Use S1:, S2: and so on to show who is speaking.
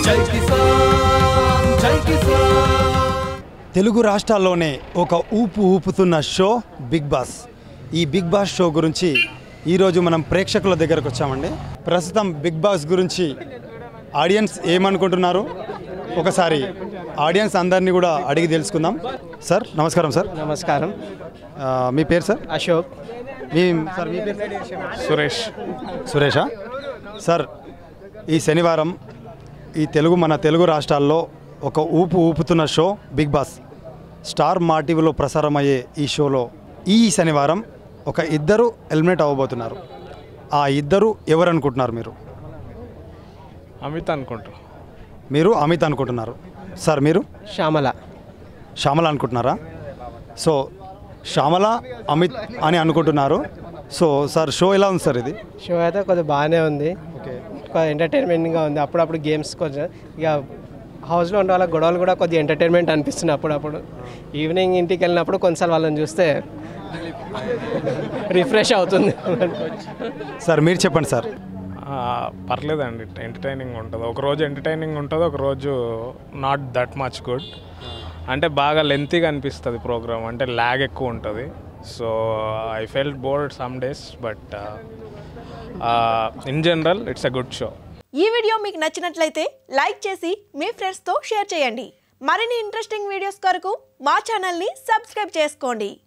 S1: జై కిసాన్ జై కిసాన్
S2: తెలుగు రాష్ట్రాల్లోనే ఒక ఊపు ఊపుతున్న షో బిగ్ బాస్ ఈ బిగ్ బాస్ షో గురించి ఈరోజు మనం ప్రేక్షకుల దగ్గరకు వచ్చామండి ప్రస్తుతం బిగ్ బాస్ గురించి ఆడియన్స్ ఏమనుకుంటున్నారు ఒకసారి ఆడియన్స్ అందరినీ కూడా అడిగి తెలుసుకుందాం సార్ నమస్కారం సార్
S3: నమస్కారం
S2: ఆ, మీ పేరు సార్
S3: అశోక్
S2: మీ సార్ మీ పేరు
S4: సురేష్
S2: సురేషా సార్ ఈ శనివారం ఈ తెలుగు మన తెలుగు రాష్ట్రాల్లో ఒక ఊపు ఊపుతున్న show big boss star Maa టీవీలో ప్రసారం అయ్యే ఈ షోలో ఈ శనివారం ఒక ఇద్దరు ఎలిమినేట్ అవ్వబోతున్నారు ఆ ఇద్దరు ఎవరు అనుకుంటున్నారు మీరు
S4: అమిత్ అనుకుంటా
S2: మీరు అమిత్ అనుకుంటున్నారు సార్ మీరు
S3: శ్యామల
S2: శ్యామల అనుకుంటున్నారా సో శ్యామల అమిత్ అని అనుకుంటున్నారు సో సార్ షో ఎలా ఉంది సార్ ఇది
S3: షో అయితే కొద్దిగా బాగానే ఉంది
S2: ఓకే
S3: కొద్దిగా ఎంటర్టైన్మెంట్గా ఉంది అప్పుడప్పుడు గేమ్స్ కొంచెం ఇక హౌస్లో ఉండే వాళ్ళ గొడవలు కూడా కొద్దిగా ఎంటర్టైన్మెంట్ అనిపిస్తుంది అప్పుడప్పుడు ఈవినింగ్ ఇంటికి వెళ్ళినప్పుడు కొన్నిసార్లు వాళ్ళని చూస్తే రిఫ్రెష్ అవుతుంది
S2: సార్ మీరు చెప్పండి సార్
S4: ఆ, పర్లేదండి ఎంటర్టైనింగ్ ఉంటుంది ఒక రోజు ఎంటర్టైనింగ్ ఉంటుంది ఒక రోజు నాట్ దట్ మచ్ గుడ్ అంటే బాగా లెంతీగా అనిపిస్తుంది ప్రోగ్రామ్ అంటే ల్యాగ్ ఎక్కువ ఉంటుంది so I felt bored some days but in general it's a good show
S5: ఈ వీడియో మీకు నచ్చినట్లయితే లైక్ చేసి మీ ఫ్రెండ్స్తో షేర్ చేయండి మరిన్ని ఇంట్రెస్టింగ్ వీడియోస్ కొరకు మా ఛానల్ని సబ్స్క్రైబ్ చేసుకోండి